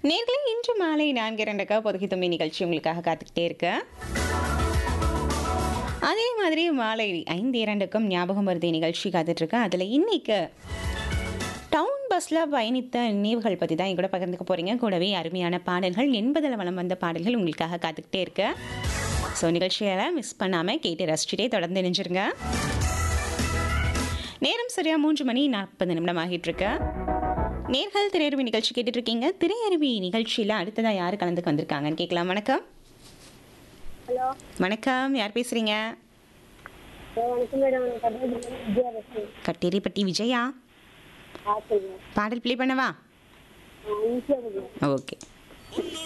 நேர்களே இன்று மாலை நான்கு இரண்டுக்கா பொதுகி தும்பி நிகழ்ச்சி உங்களுக்காக காத்துக்கிட்டே இருக்கு அதே மாதிரி மாலை ஐந்து இரண்டுக்கும் ஞாபகம் வருது நிகழ்ச்சி காத்துட்ருக்கு அதில் இன்னைக்கு டவுன் பஸ்ஸில் பயணித்த நினைவுகள் பற்றி தான் என் கூட பகிர்ந்துக்க போகிறீங்க கூடவே அருமையான பாடல்கள் எண்பதில் வளம் வந்த பாடல்கள் உங்களுக்காக காத்துக்கிட்டே இருக்கு ஸோ நிகழ்ச்சியெல்லாம் மிஸ் பண்ணாமல் கேட்டு ரசிச்சுட்டே தொடர்ந்து நினைஞ்சிருங்க நேரம் சரியா மூன்று மணி நாற்பது நிமிடம் ஆகிட்டு இருக்கு நேர்கள் திரையருவி நிகழ்ச்சி கேட்டுட்டு இருக்கீங்க திரையருவி நிகழ்ச்சியில் அடுத்ததாக யார் கலந்துக்கு வந்திருக்காங்கன்னு கேட்கலாம் வணக்கம் ஹலோ வணக்கம் யார் பேசுகிறீங்க வணக்கம் மேடம் கர்நாடகா விஜயலட்சுமி கட்டேரிப்பட்டி விஜயா ஆப்பிள் பாடல் ப்ளே பண்ணவா ஈஸியாக ஓகே